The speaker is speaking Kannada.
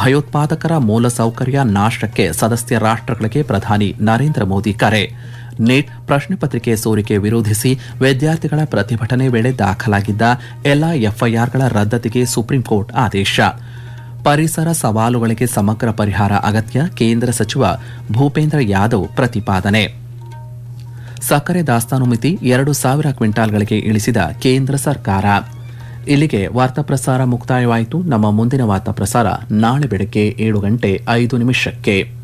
ಭಯೋತ್ಪಾದಕರ ಮೂಲಸೌಕರ್ಯ ನಾಶಕ್ಕೆ ಸದಸ್ಯ ರಾಷ್ಟ್ರಗಳಿಗೆ ಪ್ರಧಾನಿ ನರೇಂದ್ರ ಮೋದಿ ಕರೆ ನೀಟ್ ಪ್ರಶ್ನೆ ಪತ್ರಿಕೆ ಸೋರಿಕೆ ವಿರೋಧಿಸಿ ವಿದ್ಯಾರ್ಥಿಗಳ ಪ್ರತಿಭಟನೆ ವೇಳೆ ದಾಖಲಾಗಿದ್ದ ಎಲ್ಲಾ ಎಫ್ಐಆರ್ಗಳ ರದ್ದತಿಗೆ ಸುಪ್ರೀಂಕೋರ್ಟ್ ಆದೇಶ ಪರಿಸರ ಸವಾಲುಗಳಿಗೆ ಸಮಗ್ರ ಪರಿಹಾರ ಅಗತ್ಯ ಕೇಂದ್ರ ಸಚಿವ ಭೂಪೇಂದ್ರ ಯಾದವ್ ಪ್ರತಿಪಾದನೆ ಸಕ್ಕರೆ ದಾಸ್ತಾನು ಮಿತಿ ಎರಡು ಸಾವಿರ ಕ್ವಿಂಟಾಲ್ಗಳಿಗೆ ಇಳಿಸಿದ ಕೇಂದ್ರ ಸರ್ಕಾರ ಇಲ್ಲಿಗೆ ವಾರ್ತಾ ಪ್ರಸಾರ ಮುಕ್ತಾಯವಾಯಿತು ನಮ್ಮ ಮುಂದಿನ ವಾರ್ತಾ ಪ್ರಸಾರ ನಾಳೆ ಬೆಳಗ್ಗೆ ಏಳು ಗಂಟೆ ಐದು ನಿಮಿಷಕ್ಕೆ